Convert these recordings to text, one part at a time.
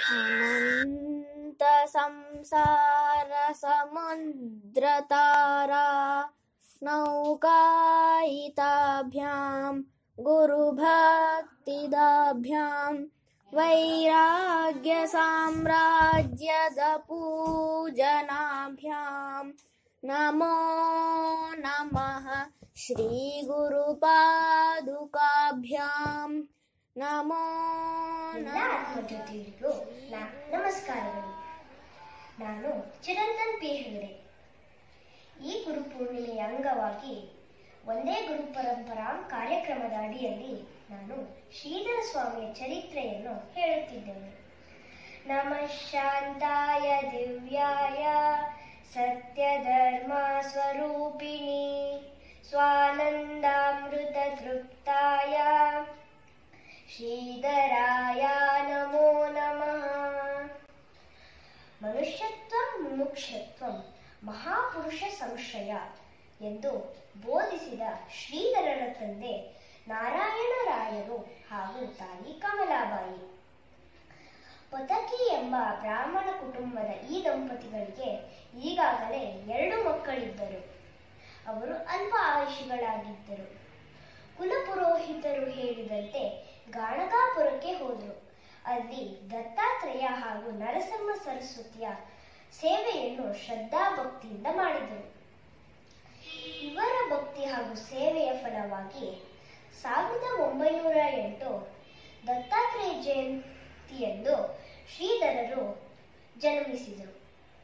अनन्त संसार समुद्रतारा नौकायिताभ्यां गुरुभक्तिदाभ्यां वैराग्यसाम्राज्यदपूजनाभ्यां नमो नमः श्रीगुरुपादुकाभ्यां नमो ಎಲ್ಲ नमः ಆತ್ಮಜ್ಯೋತಿಗಳಿಗೂ ನ- ನಮಸ್ಕಾರಗಳು ನಾನು ಚಿರಂತನ್ ಪಿ ಹೆಗಡೆ ಈ ಗುರುಪೂರ್ಣಿಮೆಯ ಅಂಗವಾಗಿ ಒಂದೇ ಗುರು ಪರಂಪರಾ ಕಾರ್ಯಕ್ರಮದ ಅಡಿಯಲ್ಲಿ ನಾನು ಶ್ರೀಧರ ಸ್ವಾಮಿಯ ಚರಿತ್ರೆಯನ್ನು ಹೇಳುತ್ತಿದ್ದೇನೆ ನಮಃ ಶಾಂತಾಯ ದಿವ್ಯಾಯ ಸತ್ಯಧರ್ಮ ಸ್ವರೂಪಿಣಿ ಸ್ವಾನಂದಾಮೃತ ತೃಪ್ತಾಯ ಶ್ರೀಧರಾಯ ನಮೋ ನಮಃ ಮನುಷ್ಯತ್ವಂ ಮುಮುಕ್ಷತ್ವಂ ಮಹಾಪುರುಷ ಸಂಶಯ ಎಂದು ಬೋಧಿಸಿದ ಶ್ರೀಧರನ ತಂದೆ ನಾರಾಯಣರಾಯರು ಹಾಗೂ ತಾಯಿ ಕಮಲಾಬಾಯಿ ಪತಕಿ ಎಂಬ ಬ್ರಾಹ್ಮಣ ಕುಟುಂಬದ ಈ ದಂಪತಿಗಳಿಗೆ ಈಗಾಗಲೇ ಎರಡು ಮಕ್ಕಳಿದ್ದರು ಅವರು ಅಲ್ಪ ಆಯುಷಿಗಳಾಗಿದ್ದರು ಕುಲಪುರೋಹಿತರು ಹೇಳಿದಂತೆ ಗಾಣಗಾಪುರಕ್ಕೆ ಹೋದರು ಅಲ್ಲಿ ದತ್ತಾತ್ರೇಯ ಹಾಗೂ ನರಸಿಂಹ ಸರಸ್ವತಿಯ ಸೇವೆಯನ್ನು ಶ್ರದ್ಧಾಭಕ್ತಿಯಿಂದ ಮಾಡಿದರು ಇವರ ಭಕ್ತಿ ಹಾಗೂ ಸೇವೆಯ ಫಲವಾಗಿ ಸಾವಿರದ ಒಂಬೈನೂರ ಎಂಟು ದತ್ತಾತ್ರೇಯ ಜಯಂತಿಯಂದು ಶ್ರೀಧರರು ಜನ್ಮಿಸಿದರು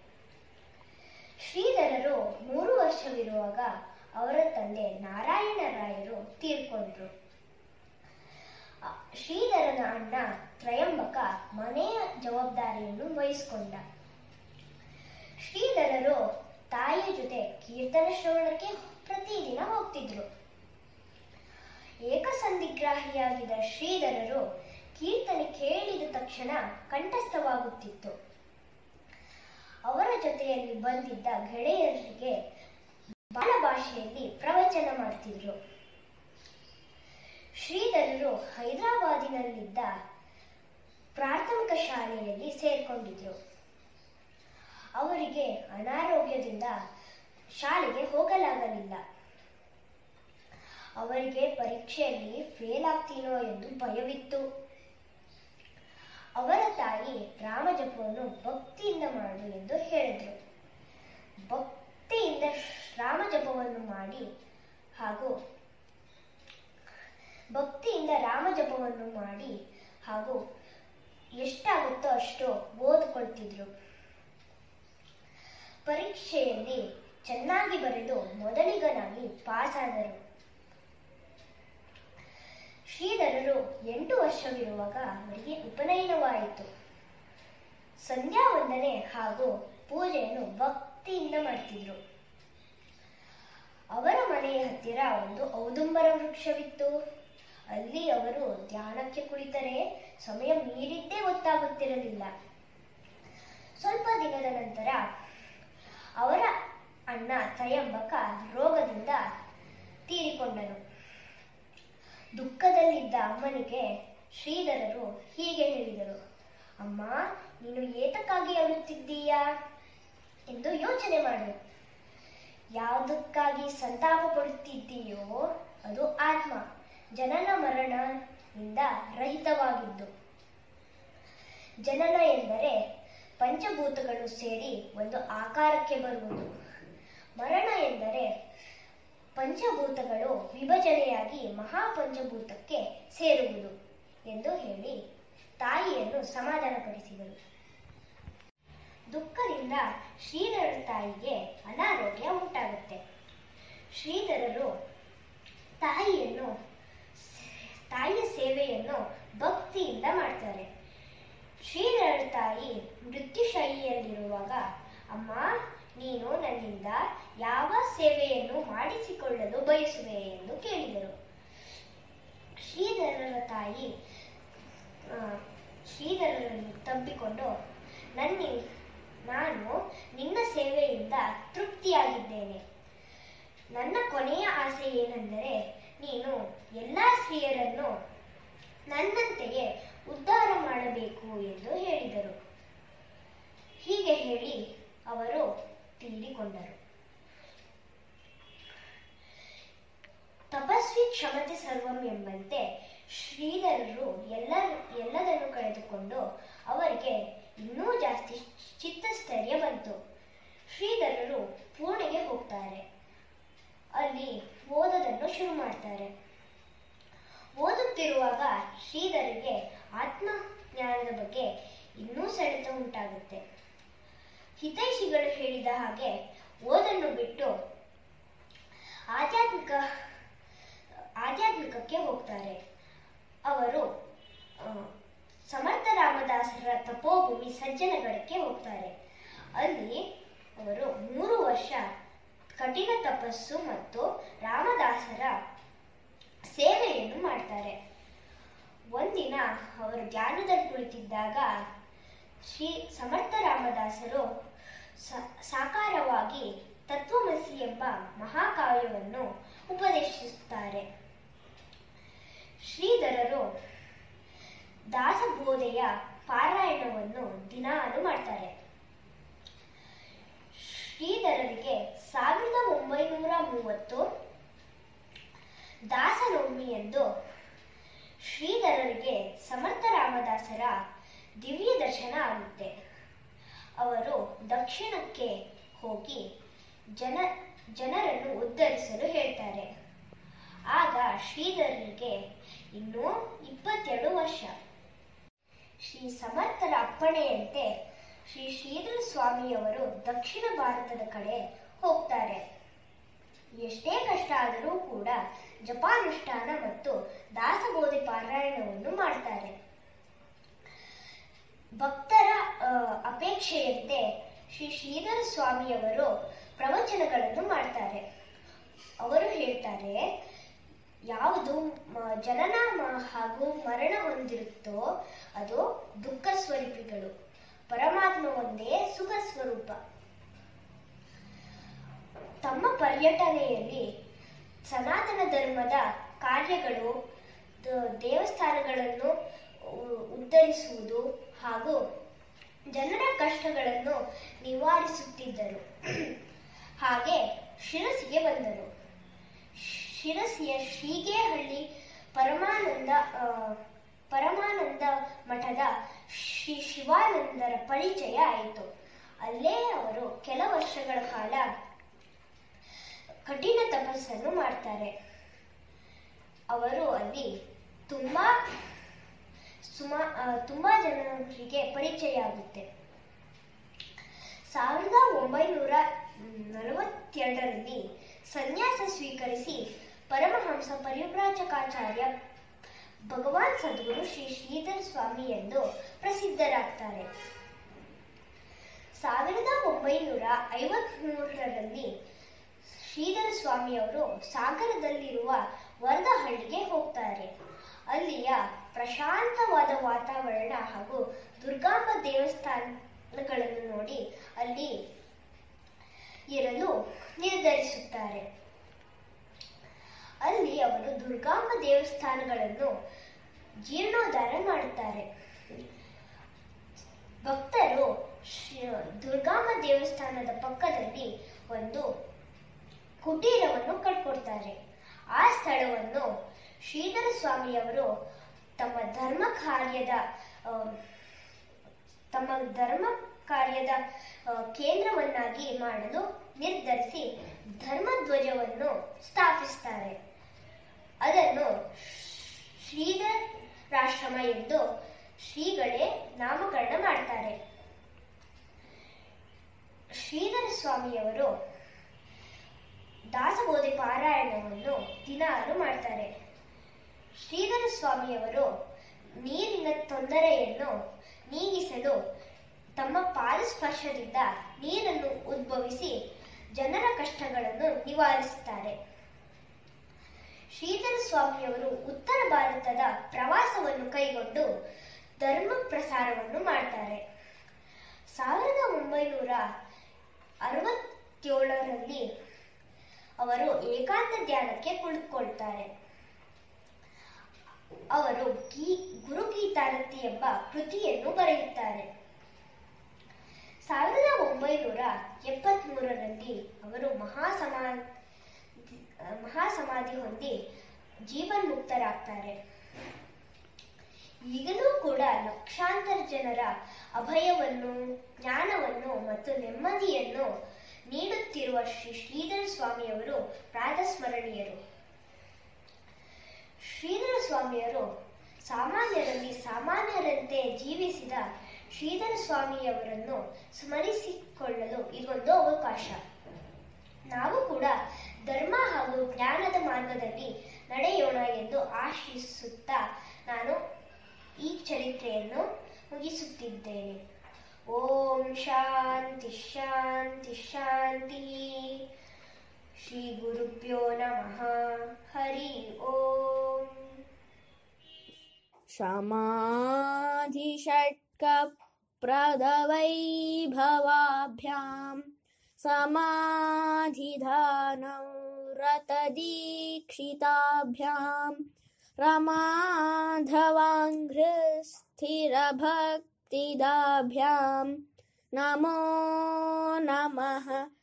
ಶ್ರೀಧರರು ಮೂರು ವರ್ಷವಿರುವಾಗ ಅವರ ತಂದೆ ನಾರಾಯಣರಾಯರು ತೀರ್ಕೊಂಡ್ರು ಅ- ಶ್ರೀಧರನ ಅಣ್ಣ ತ್ರಯಂಬಕ ಮನೆಯ ಜವಾಬ್ದಾರಿಯನ್ನು ವಹಿಸಿಕೊಂಡ ಶ್ರೀಧರರು ತಾಯಿಯ ಜೊತೆ ಕೀರ್ತನ ಶ್ರವಣಕ್ಕೆ ಪ್ರತಿದಿನ ಹೋಗ್ತಿದ್ರು ಏಕಸಂಧಿಗ್ರಾಹಿಯಾಗಿದ್ದ ಶ್ರೀಧರರು ಕೀರ್ತನೆ ಕೇಳಿದ ತಕ್ಷಣ ಕಂಠಸ್ಥವಾಗುತ್ತಿತ್ತು ಅವರ ಜೊತೆಯಲ್ಲಿ ಬಂದಿದ್ದ ಗೆಳೆಯರಿಗೆ ಬಾಲ ಭಾಷೆಯಲ್ಲಿ ಪ್ರವಚನ ಮಾಡ್ತಿದ್ರು ಶ್ರೀಧರರು ಹೈದರಾಬಾದಿನಲ್ಲಿದ್ದ ಪ್ರಾಥಮಿಕ ಶಾಲೆಯಲ್ಲಿ ಸೇರ್ಕೊಂಡಿದ್ರು ಅವರಿಗೆ ಅನಾರೋಗ್ಯದಿಂದ ಶಾಲೆಗೆ ಹೋಗಲಾಗಲಿಲ್ಲ ಅವರಿಗೆ ಪರೀಕ್ಷೆಯಲ್ಲಿ ಫೇಲ್ ಆಗ್ತೀನೋ ಎಂದು ಭಯವಿತ್ತು ಅವರ ತಾಯಿ ರಾಮಜಪವನ್ನು ಭಕ್ತಿಯಿಂದ ಮಾಡು ಎಂದು ಹೇಳಿದರು ಭಕ್ತಿಯಿಂದ ರಾಮಜಪವನ್ನು ಮಾಡಿ ಹಾಗೂ ಭಕ್ತಿಯಿಂದ ರಾಮಜಪವನ್ನು ಮಾಡಿ ಹಾಗೂ ಎಷ್ಟಾಗುತ್ತೋ ಅಷ್ಟು ಓದ್ಕೊಳ್ತಿದ್ರು ಪರೀಕ್ಷೆಯಲ್ಲಿ ಚೆನ್ನಾಗಿ ಬರೆದು ಮೊದಲಿಗನಾಗಿ ಪಾಸಾದರು ಶ್ರೀಧರರು ಎಂಟು ವರ್ಷವಿರುವಾಗ ಅವರಿಗೆ ಉಪನಯನವಾಯಿತು ಸಂಧ್ಯಾ ವಂದನೆ ಹಾಗೂ ಪೂಜೆಯನ್ನು ಭಕ್ತಿಯಿಂದ ಮಾಡ್ತಿದ್ರು ಅವರ ಮನೆಯ ಹತ್ತಿರ ಒಂದು ಔದುಂಬರ ವೃಕ್ಷವಿತ್ತು ಅಲ್ಲಿ ಅವರು ಧ್ಯಾನಕ್ಕೆ ಕುಳಿತರೆ ಸಮಯ ಮೀರಿದ್ದೇ ಗೊತ್ತಾಗುತ್ತಿರಲಿಲ್ಲ ಸ್ವಲ್ಪ ದಿನದ ನಂತರ ಅವರ ಅಣ್ಣ ತ್ರಯಂಬಕ ರೋಗದಿಂದ ತೀರಿಕೊಂಡನು ದುಃಖದಲ್ಲಿದ್ದ ಅಮ್ಮನಿಗೆ ಶ್ರೀಧರರು ಹೀಗೆ ಹೇಳಿದರು ಅಮ್ಮ ನೀನು ಏತಕ್ಕಾಗಿ ಅಳುತ್ತಿದ್ದೀಯಾ ಎಂದು ಯೋಚನೆ ಮಾಡು ಯಾವುದಕ್ಕಾಗಿ ಸಂತಾಪ ಪಡುತ್ತಿದ್ದೀಯೋ ಅದು ಆತ್ಮ ಜನನ ಮರಣದಿಂದ ರಹಿತವಾಗಿದ್ದು ಜನನ ಎಂದರೆ ಪಂಚಭೂತಗಳು ಸೇರಿ ಒಂದು ಆಕಾರಕ್ಕೆ ಬರುವುದು ಮರಣ ಎಂದರೆ ಪಂಚಭೂತಗಳು ವಿಭಜನೆಯಾಗಿ ಮಹಾಪಂಚಭೂತಕ್ಕೆ ಸೇರುವುದು ಎಂದು ಹೇಳಿ ತಾಯಿಯನ್ನು ಸಮಾಧಾನಪಡಿಸಿದರು ದುಃಖದಿಂದ ಶ್ರೀಧರ ತಾಯಿಗೆ ಅನಾರೋಗ್ಯ ಉಂಟಾಗುತ್ತೆ ಶ್ರೀಧರರು ತಾಯಿಯನ್ನು ತಾಯಿಯ ಸೇವೆಯನ್ನು ಭಕ್ತಿಯಿಂದ ಮಾಡ್ತಾರೆ ಶ್ರೀಧರ ತಾಯಿ ಮೃತ್ಯುಶೈಲಿಯಲ್ಲಿರುವಾಗ ಅಮ್ಮ ನೀನು ನನ್ನಿಂದ ಯಾವ ಸೇವೆಯನ್ನು ಮಾಡಿಸಿಕೊಳ್ಳಲು ಬಯಸುವೆ ಎಂದು ಕೇಳಿದರು ಶ್ರೀಧರರ ತಾಯಿ ಆ, ಶ್ರೀಧರರನ್ನು ತಬ್ಬಿಕೊಂಡು ನನ್ನಿ ನಾನು ನಿನ್ನ ಸೇವೆಯಿಂದ ತೃಪ್ತಿಯಾಗಿದ್ದೇನೆ ನನ್ನ ಕೊನೆಯ ಆಸೆ ಏನೆಂದರೆ ನೀನು ಎಲ್ಲ ಸ್ತ್ರೀಯರನ್ನು ನನ್ನಂತೆಯೇ ಉದ್ಧಾರ ಮಾಡಬೇಕು ಎಂದು ಹೇಳಿದರು ಹೀಗೆ ಹೇಳಿ ಅವರು ತೀರಿಕೊಂಡರು ತಪಸ್ವಿ ಕ್ಷಮತೆ ಸರ್ವಂ ಎಂಬಂತೆ ಶ್ರೀಧರರು ಎಲ್ಲ ಎಲ್ಲದನ್ನು ಕಳೆದುಕೊಂಡು ಅವರಿಗೆ ಇನ್ನೂ ಜಾಸ್ತಿ ಚಿತ್ತಸ್ಥೈರ್ಯ ಬಂತು ಶ್ರೀಧರರು ಪೂರ್ಣೆಗೆ ಹೋಗ್ತಾರೆ ಅಲ್ಲಿ ಓದೋದನ್ನು ಶುರು ಮಾಡ್ತಾರೆ ಓದುತ್ತಿರುವಾಗ ಶ್ರೀಧರಿಗೆ ಆತ್ಮಜ್ಞಾನದ ಬಗ್ಗೆ ಇನ್ನೂ ಸೆಳೆತ ಉಂಟಾಗುತ್ತೆ ಹಿತೈಷಿಗಳು ಹೇಳಿದ ಹಾಗೆ ಓದನ್ನು ಬಿಟ್ಟು ಆಧ್ಯಾತ್ಮಿಕ ಆಧ್ಯಾತ್ಮಿಕಕ್ಕೆ ಹೋಗ್ತಾರೆ ಅವರು ಆ, ಸಮರ್ಥ ರಾಮದಾಸರ ತಪೋಭೂಮಿ ಸಜ್ಜನಗಡಕ್ಕೆ ಹೋಗ್ತಾರೆ ಅಲ್ಲಿ ಅವರು ಮೂರು ವರ್ಷ ಕಠಿಣ ತಪಸ್ಸು ಮತ್ತು ರಾಮದಾಸರ ಸೇವೆಯನ್ನು ಮಾಡ್ತಾರೆ ಒಂದಿನ ಅವರು ಧ್ಯಾನದಲ್ಲಿ ಕುಳಿತಿದ್ದಾಗ ಶ್ರೀ ಸಮರ್ಥ ರಾಮದಾಸರು ಸ- ಸಾಕಾರವಾಗಿ ತತ್ವಮಸಿ ಎಂಬ ಮಹಾಕಾವ್ಯವನ್ನು ಉಪದೇಶಿಸುತ್ತಾರೆ ಶ್ರೀಧರರು ದಾಸಬೋಧೆಯ ಪಾರಾಯಣವನ್ನು ದಿನಾಲು ಮಾಡ್ತಾರೆ ಶ್ರೀಧರರಿಗೆ ಸಾವಿರದ ಒಂಬೈನೂರ ಮೂವತ್ತು ದಾಸನವಮಿ ಎಂದು ಶ್ರೀಧರರಿಗೆ ಸಮರ್ಥ ರಾಮದಾಸರ ದಿವ್ಯ ದರ್ಶನ ಆಗುತ್ತೆ ಅವರು ದಕ್ಷಿಣಕ್ಕೆ ಹೋಗಿ ಜನ ಜನರನ್ನು ಉದ್ಧರಿಸಲು ಹೇಳ್ತಾರೆ ಆಗ ಶ್ರೀಧರರಿಗೆ ಇನ್ನೂ ಇಪ್ಪತ್ತೆರಡು ವರ್ಷ ಶ್ರೀ ಸಮರ್ಥರ ಅಪ್ಪಣೆಯಂತೆ ಶ್ರೀ ಶ್ರೀಧರ ಸ್ವಾಮಿಯವರು ದಕ್ಷಿಣ ಭಾರತದ ಕಡೆ ಹೋಗ್ತಾರೆ ಎಷ್ಟೇ ಕಷ್ಟ ಆದರೂ ಕೂಡ ಜಪಾನುಷ್ಠಾನ ಮತ್ತು ದಾಸಬೋಧಿ ಪಾರಾಯಣವನ್ನು ಮಾಡ್ತಾರೆ ಭಕ್ತರ ಆ, ಅಪೇಕ್ಷೆಯಂತೆ ಶ್ರೀ ಶ್ರೀಧರ ಸ್ವಾಮಿಯವರು ಪ್ರವಚನಗಳನ್ನು ಮಾಡ್ತಾರೆ ಅವರು ಹೇಳ್ತಾರೆ ಯಾವುದು ಮ- ಜನನ ಮ- ಹಾಗೂ ಮರಣ ಹೊಂದಿರುತ್ತೋ ಅದು ದುಃಖ ಸ್ವರೂಪಿಗಳು ಪರಮಾತ್ಮ ಒಂದೇ ಸುಖ ಸ್ವರೂಪ ತಮ್ಮ ಪರ್ಯಟನೆಯಲ್ಲಿ ಸನಾತನ ಧರ್ಮದ ಕಾರ್ಯಗಳು ದ- ದೇವಸ್ಥಾನಗಳನ್ನು ಉ- ಉದ್ಧರಿಸುವುದು ಹಾಗೂ ಜನರ ಕಷ್ಟಗಳನ್ನು ನಿವಾರಿಸುತ್ತಿದ್ದರು ಹಾಗೆ ಶಿರಸಿಗೆ ಬಂದರು ಶಿರಸಿಯ ಶ್ರೀಗೇಹಳ್ಳಿ ಪರಮಾನಂದ ಆ, ಪರಮಾನಂದ ಮಠದ ಶ್ರೀ ಶಿವಾನಂದರ ಪರಿಚಯ ಆಯಿತು ಅಲ್ಲೇ ಅವರು ಕೆಲ ವರ್ಷಗಳ ಕಾಲ ಕಠಿಣ ತಪಸ್ಸನ್ನು ಮಾಡ್ತಾರೆ ಅವರು ಅಲ್ಲಿ ತುಂಬಾ ಸುಮಾ ಆ, ತುಂಬಾ ಜನರಿಗೆ ಪರಿಚಯ ಆಗುತ್ತೆ ಸಾವಿರದ ಒಂಬೈನೂರ ನಲವತ್ತೆರಡರಲ್ಲಿ ಸನ್ಯಾಸ ಸ್ವೀಕರಿಸಿ ಪರಮಹಂಸ ಪರಿವ್ರಾಜಕಾಚಾರ್ಯ ಭಗವಾನ್ ಸದ್ಗುರು ಶ್ರೀ ಶ್ರೀಧರ ಸ್ವಾಮಿ ಎಂದು ಪ್ರಸಿದ್ಧರಾಗ್ತಾರೆ ಸಾವಿರದ ಒಂಬೈನೂರ ಐವತ್ಮೂರರಲ್ಲಿ ಶ್ರೀಧರ ಸ್ವಾಮಿಯವರು ಸಾಗರದಲ್ಲಿರುವ ವರದಹಳ್ಳಿಗೆ ಹೋಗ್ತಾರೆ ಅಲ್ಲಿಯ ಪ್ರಶಾಂತವಾದ ವಾತಾವರಣ ಹಾಗೂ ದುರ್ಗಾಂಬ ದೇವಸ್ಥಾನಗಳನ್ನು ನೋಡಿ ಅಲ್ಲಿ ಇರಲು ನಿರ್ಧರಿಸುತ್ತಾರೆ ಅಲ್ಲಿ ಅವರು ದುರ್ಗಾಂಬ ದೇವಸ್ಥಾನಗಳನ್ನು ಜೀರ್ಣೋದ್ಧಾರ ಮಾಡುತ್ತಾರೆ ಭಕ್ತರು ಶ್ರೀ- ದುರ್ಗಾಂಬ ದೇವಸ್ಥಾನದ ಪಕ್ಕದಲ್ಲಿ ಒಂದು ಕುಟೀರವನ್ನು ಕಟ್ಕೊಡ್ತಾರೆ ಆ ಸ್ಥಳವನ್ನು ಶ್ರೀಧರ ಸ್ವಾಮಿಯವರು ತಮ್ಮ ಧರ್ಮ ಕಾರ್ಯದ ಆ, ತಮ್ಮ ಧರ್ಮ ಕಾರ್ಯದ ಆ, ಕೇಂದ್ರವನ್ನಾಗಿ ಮಾಡಲು ನಿರ್ಧರಿಸಿ ಧರ್ಮಧ್ವಜವನ್ನು ಸ್ಥಾಪಿಸ್ತಾರೆ ಅದನ್ನು ಶ್ರೀಧರಾಶ್ರಮ ಎಂದು ಶ್ರೀಗಳೇ ನಾಮಕರಣ ಮಾಡ್ತಾರೆ ಶ್ರೀಧರ ಸ್ವಾಮಿಯವರು ದಾಸಬೋಧಿ ಪಾರಾಯಣವನ್ನು ದಿನಾಲು ಮಾಡ್ತಾರೆ ಶ್ರೀಧರ ಸ್ವಾಮಿಯವರು ನೀರಿನ ತೊಂದರೆಯನ್ನು ನೀಗಿಸಲು ತಮ್ಮ ಪಾದಸ್ಪರ್ಶದಿಂದ ನೀರನ್ನು ಉದ್ಭವಿಸಿ ಜನರ ಕಷ್ಟಗಳನ್ನು ನಿವಾರಿಸುತ್ತಾರೆ ಶ್ರೀಧರ ಸ್ವಾಮಿಯವರು ಉತ್ತರ ಭಾರತದ ಪ್ರವಾಸವನ್ನು ಕೈಗೊಂಡು ಧರ್ಮ ಪ್ರಸಾರವನ್ನು ಮಾಡ್ತಾರೆ ಸಾವಿರದ ಒಂಬೈನೂರ ಅರವತ್ತೇಳರಲ್ಲಿ ಅವರು ಏಕಾಂತ ಧ್ಯಾನಕ್ಕೆ ಕುಳಿತುಕೊಳ್ತಾರೆ ಅವರು ಗೀ ಗುರುಗೀತಾರತಿ ಎಂಬ ಕೃತಿಯನ್ನು ಬರೆಯುತ್ತಾರೆ ಸಾವಿರದ ಒಂಬೈನೂರ ಎಪ್ಪತ್ಮೂರರಲ್ಲಿ ಅವರು ಮಹಾಸಮಾ ಮಹಾಸಮಾಧಿ ಹೊಂದಿ ಜೀವನ್ಮುಕ್ತರಾಗ್ತಾರೆ ಈಗಲೂ ಕೂಡ ಲಕ್ಷಾಂತರ ಜನರ ಅಭಯವನ್ನು ಜ್ಞಾನವನ್ನು ಮತ್ತು ನೆಮ್ಮದಿಯನ್ನು ನೀಡುತ್ತಿರುವ ಶ್ರೀ ಶ್ರೀಧರ ಸ್ವಾಮಿಯವರು ಪ್ರಾತಸ್ಮರಣೀಯರು ಶ್ರೀಧರ ಸ್ವಾಮಿಯವರು ಸಾಮಾನ್ಯರಲ್ಲಿ ಸಾಮಾನ್ಯರಂತೆ ಜೀವಿಸಿದ ಶ್ರೀಧರ ಸ್ವಾಮಿಯವರನ್ನು ಸ್ಮರಿಸಿಕೊಳ್ಳಲು ಇದೊಂದು ಅವಕಾಶ ನಾವು ಕೂಡ ಧರ್ಮ ಹಾಗೂ ಜ್ಞಾನದ ಮಾರ್ಗದಲ್ಲಿ ನಡೆಯೋಣ ಎಂದು ಆಶಿಸುತ್ತಾ ನಾನು ಈ ಚರಿತ್ರೆಯನ್ನು ಮುಗಿಸುತ್ತಿದ್ದೇನೆ ಓಂ ಶಾಂತಿ ಶಾಂತಿ ಶಾಂತಿ ಶ್ರೀ ಗುರುಭ್ಯೋ ನಮಃ ಹರಿ ಓಂ समाधिषट्कप्रदवैभवाभ्यां समाधिधानं रतदीक्षिताभ्यां रमाधवाङ्घ्रिस्थिरभक्तिदाभ्यां नमो नमः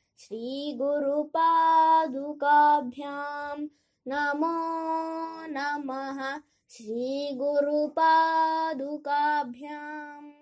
श्रीगुरुपादुकाभ्यां नमो नमः श्रीगुरुपादुकाभ्याम्